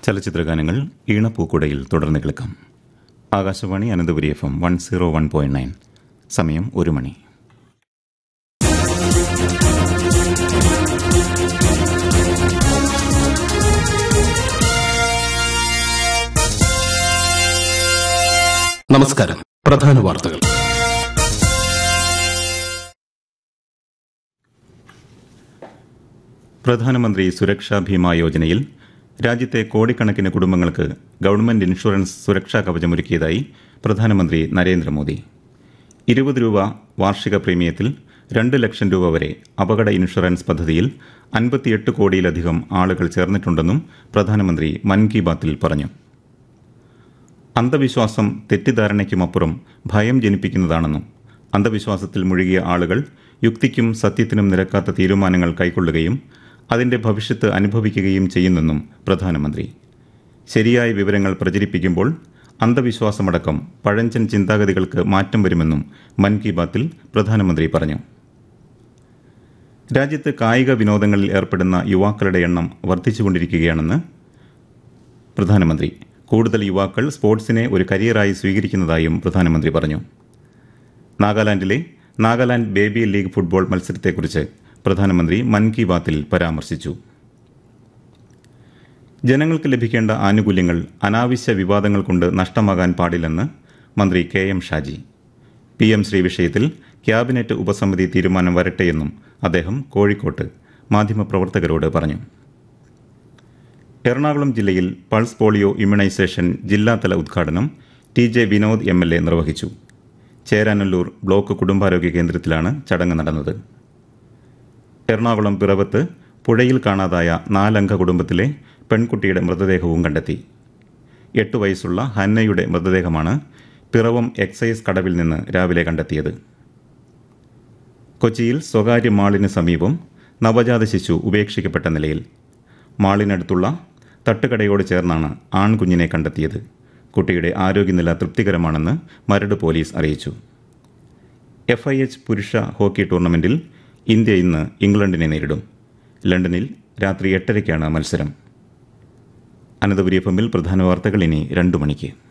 ചലച്ചിത്രഗാനങ്ങൾ ഈണപ്പൂക്കുടയിൽ തുടർന്ന് കേൾക്കാം Akashvani Ananthapuri F M one zero one point nine സമയം ഒരു മണി നമസ്കാരം പ്രധാന വാർത്തകൾ പ്രധാനമന്ത്രി സുരക്ഷാ ഭീമാ യോജനയിൽ രാജ്യത്തെ കോടിക്കണക്കിന് കുടുംബങ്ങൾക്ക് ഗവൺമെന്റ് ഇൻഷുറൻസ് സുരക്ഷാ കവചമൊരുക്കിയതായി പ്രധാനമന്ത്രി നരേന്ദ്രമോദി ഇരുപത് രൂപ വാർഷിക പ്രീമിയത്തിൽ രണ്ട് ലക്ഷം രൂപ വരെ അപകട ഇൻഷുറൻസ് പദ്ധതിയിൽ അൻപത്തിയെട്ട് കോടിയിലധികം ആളുകൾ ചേർന്നിട്ടുണ്ടെന്നും പ്രധാനമന്ത്രി മൻ കി ബാത്തിൽ പറഞ്ഞു അന്ധവിശ്വാസം തെറ്റിദ്ധാരണയ്ക്കുമപ്പുറം ഭയം ജനിപ്പിക്കുന്നതാണെന്നും അന്ധവിശ്വാസത്തിൽ മുഴുകിയ ആളുകൾ യുക്തിക്കും സത്യത്തിനും നിരക്കാത്ത തീരുമാനങ്ങൾ കൈക്കൊള്ളുകയും അതിന്റെ ഭവിഷ്യത്ത് അനുഭവിക്കുകയും ചെയ്യുന്നെന്നും പ്രധാനമന്ത്രി ശരിയായ വിവരങ്ങൾ പ്രചരിപ്പിക്കുമ്പോൾ അന്ധവിശ്വാസമടക്കം പഴഞ്ചൻ ചിന്താഗതികൾക്ക് മാറ്റം വരുമെന്നും മൻ കി ബാത്തിൽ പ്രധാനമന്ത്രി പറഞ്ഞു രാജ്യത്ത് കായിക വിനോദങ്ങളിൽ ഏർപ്പെടുന്ന യുവാക്കളുടെ എണ്ണം വർദ്ധിച്ചുകൊണ്ടിരിക്കുകയാണെന്ന് പ്രധാനമന്ത്രി കൂടുതൽ യുവാക്കൾ സ്പോർട്സിനെ ഒരു കരിയറായി സ്വീകരിക്കുന്നതായും പ്രധാനമന്ത്രി പറഞ്ഞു നാഗാലാൻഡിലെ നാഗാലാൻഡ് ബേബി ലീഗ് ഫുട്ബോൾ മത്സരത്തെക്കുറിച്ച് പ്രധാനമന്ത്രി മൻ കി ബാത്തിൽ പരാമർശിച്ചു ജനങ്ങൾക്ക് ലഭിക്കേണ്ട ആനുകൂല്യങ്ങൾ അനാവശ്യ വിവാദങ്ങൾ കൊണ്ട് നഷ്ടമാകാൻ പാടില്ലെന്ന് മന്ത്രി K M Shaji P M Shri വിഷയത്തിൽ ക്യാബിനറ്റ് ഉപസമിതി തീരുമാനം വരട്ടെയെന്നും അദ്ദേഹം കോഴിക്കോട്ട് മാധ്യമപ്രവർത്തകരോട് പറഞ്ഞു എറണാകുളം ജില്ലയിൽ പൾസ് പോളിയോ ഇമ്മ്യൂണൈസേഷൻ ജില്ലാതല ഉദ്ഘാടനം T J Vinod M L A നിർവഹിച്ചു ചേരാനല്ലൂർ ബ്ലോക്ക് കുടുംബാരോഗ്യ കേന്ദ്രത്തിലാണ് ചടങ്ങ് നടന്നത് എറണാകുളം പിറവത്ത് പുഴയിൽ കാണാതായ നാലംഗ കുടുംബത്തിലെ പെൺകുട്ടിയുടെ മൃതദേഹവും കണ്ടെത്തി എട്ട് വയസ്സുള്ള ഹന്നയുടെ മൃതദേഹമാണ് പിറവം എക്സൈസ് കടവിൽ നിന്ന് രാവിലെ കണ്ടെത്തിയത് കൊച്ചിയിൽ സ്വകാര്യ മാളിന് സമീപം നവജാത ശിശു ഉപേക്ഷിക്കപ്പെട്ട നിലയിൽ മാളിനടുത്തുള്ള തട്ടുകടയോട് ചേർന്നാണ് ആൺകുഞ്ഞിനെ കണ്ടെത്തിയത് കുട്ടിയുടെ ആരോഗ്യനില തൃപ്തികരമാണെന്ന് മരട് പോലീസ് അറിയിച്ചു എഫ് ഐ എച്ച് പുരുഷ ഹോക്കി ടൂർണമെന്റിൽ ഇന്ത്യ ഇന്ന് ഇംഗ്ലണ്ടിനെ നേരിടും ലണ്ടനിൽ രാത്രി എട്ടരയ്ക്കാണ് മത്സരം അനന്തപുരി എഫ് എമ്മിൽ പ്രധാന വാർത്തകൾ ഇനി രണ്ടു മണിക്ക്